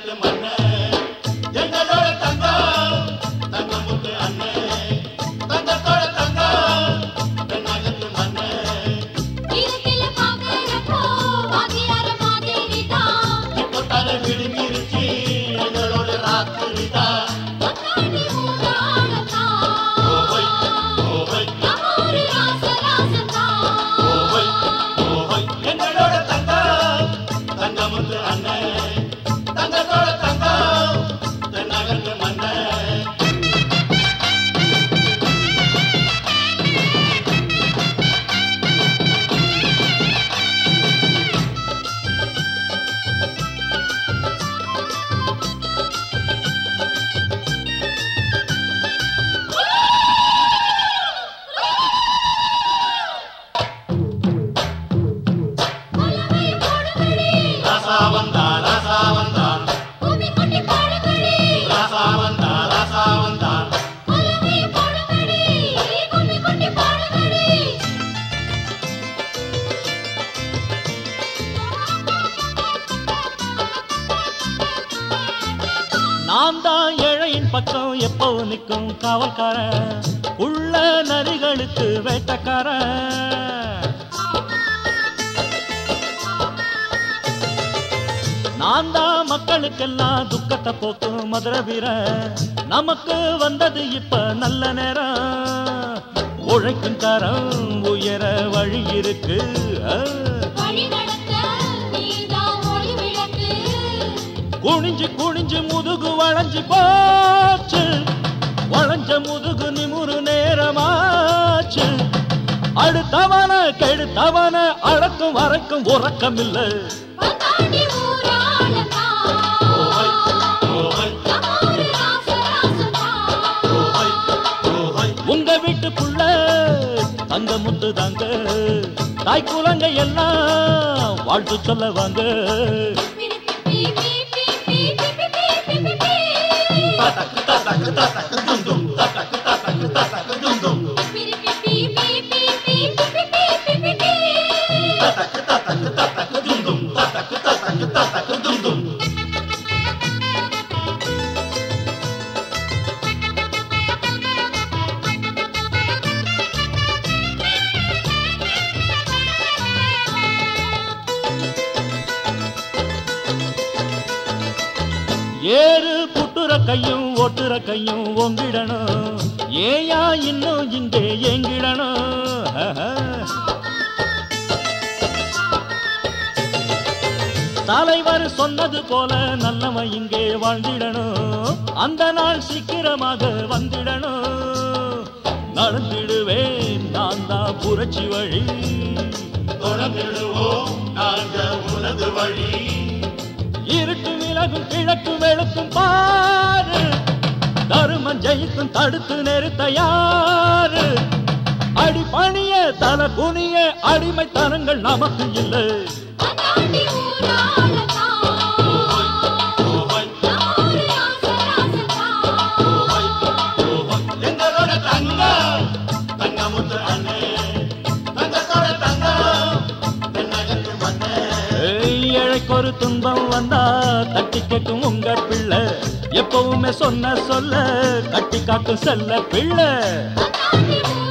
தென்னகத்து மண்ணே எங்களோட தங்கம் தங்கமுத்து அண்ணே தங்கத்தோட தங்கம் தென்னகத்து மண்ணே இருட்டில பாக்குறப்போ வாத்தியார மாதிரி தான் இப்போ தலை விழுங்கிருச்சு எங்களோட ராத்திரி தான் கண்ணாடி ஊராடத்தான் ஓஹோய் ஓஹோய் நம்மூரு ராச ராசத்தான் ஓஹோய் ஓஹோய் எங்களோட தங்கம் தங்கமுத்து அண்ணே தங்கத்தோட தங்கம் தென்னகத்து மண்ணே உலகை போடுங்கடி ராசா வந்தா ராசா வந்தான் பூமி கொட்டி பாடுங்கடி ராசா வந்தா ராசா வந்தான் உலகை போடுங்கடி பூமி கொட்டி பாடுங்கடி நான் தான் ஏழையின் பக்கம் எப்பவும் நிற்கும் காவல்காரன் உள்ள நரிகளுக்கு வேட்டக்காரன் நான் தான் மக்களுக்கெல்லாம் துக்கத்தை போக்கும் மதுர வீரன் நமக்கு வந்தது இப்ப நல்ல நேரம் உழைக்கும் தரம் உயர வழி இருக்கு ஆ. வழி நடத்த நீதான் ஒளி விளக்கு குனிஞ்சு குனிஞ்சு முதுகு வளைஞ்சு போச்சு வளைஞ்ச முதுகு நிமுறு நேரமாச்சு அடுத்தவன கெடுத்தவன அடக்கும் வரைக்கும் உறக்கம் இல்ல கண்ணாடி ஊராடத்தான் ஓஹோய் நம்மூரு ராச ராசத்தான் ஓஹோய் ஓஹோய் உங்க வீட்டுக்குள்ள தங்க முத்து தாங்க தாய் குலங்க எல்லாம் வாழ்த்து சொல்ல வாங்க பி பி பி பி பி பி பி பி பி தட்டக்கு தட்டக்கு தட்டக்கு தும் தும் தட்டக்கு தட்டக்கு தட்டக்கு தும் தும் பி பி பி பி பி பி பி பி பி பி தட்டக்கு தட்டக்கு தட்டக்கு தும் தும் தட்டக்கு தட்டக்கு தட்டக்கு தும் தும் ஏறு புட்டுற கையும் ஓட்டுற கையும் ஒங்கிடணும் ஏயா இன்னும் இங்கே ஏங்கிடணும் தலைவர் சொன்னது போல நல்லவன் இங்கே வாழ்ந்திடணும் அந்த நாள் சீக்கிரமாக வந்திடணும் நடந்திடுவேன் நான் தான் புரட்சி வழி தொடர்ந்திடுவோம் நாங்க உனது வழி இருட்டு விலகும் கிழக்கு வெளுக்கும் பாரு தருமன் ஜெயிக்கும் தடுத்து நிறுத்த யாரு அடி பணிய தல குனிய அடிமைத்தனங்கள் நமக்கு இல்லை கண்ணாடி ஊராடத்தான் ஓஹோய் நம்மூரு ராச ராசத்தான் ஓஹோய் ஓஹோய் எங்களோட தங்கம் தங்கமுத்து அண்ணே தங்கத்தோட தங்கம் தென்னகத்து மண்ணே ஏய், ஏழைக்கு ஒரு துன்பம் வந்தா தட்டி கேட்கும் உங்க பிள்ளை எப்பவுமே சொன்ன சொல்ல கட்டி காட்டும் செல்ல பிள்ளை கண்ணாடி